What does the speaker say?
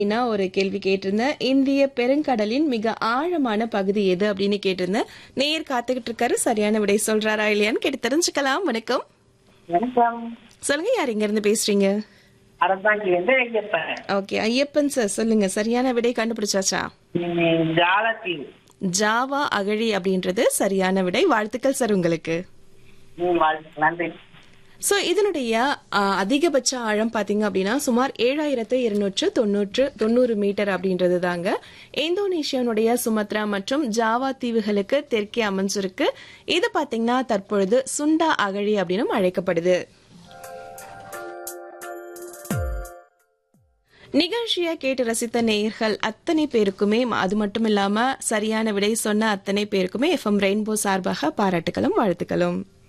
நான் ஒரு கேள்வி கேட்டிருந்தேன் இந்திய பெருங்கடலின் மிக ஆழமான பகுதி எது அப்படின்னு கேட்டிருந்தேன் நேர் காத்துக்கிட்டு இருக்காரு சரியான விடை சொல்றாரா இல்லையான்னு கேட்டு தெரிஞ்சுக்கலாம் வணக்கம் வணக்கம் சொல்லுங்க யார் இங்க இருந்து பேசுறீங்க அரசாங்கிலிருந்து ஐயப்பன் ஓகே ஐயப்பன் சார் சொல்லுங்க சரியான விடை கண்டுபிடிச்சாச்சா ம், ஜாலத்தீவு ஜாவா அகழி அப்படின்றது சரியான விடை வாழ்த்துக்கள் சார் உங்களுக்கு ம், வாழ்த்து. நன்றி ஸோ இதனுடைய ஆ, அதிகபட்ச ஆழம் பார்த்தீங்க அப்படின்னா சுமார் ஏழாயிரத்து இருநூற்று தொண்ணூற்று தொண்ணூறு மீட்டர் அப்படின்றது தாங்க இந்தோனேஷியானுடைய சுமத்ரா மற்றும் ஜாவா தீவுகளுக்கு தெற்கே அமைஞ்சிருக்கு இது பார்த்தீங்கன்னா தற்பொழுது சுண்டா அகழி அப்படின்னும் அழைக்கப்படுது நிகழ்ச்சியை கேட்டு ரசித்த நேயர்கள் அத்தனை பேருக்குமே அது மட்டும் இல்லாம சரியான விடை சொன்ன அத்தனை பேருக்குமே எஃப்எம் ரெயின்போ சார்பாக பாராட்டுகளும் வாழ்த்துக்களும்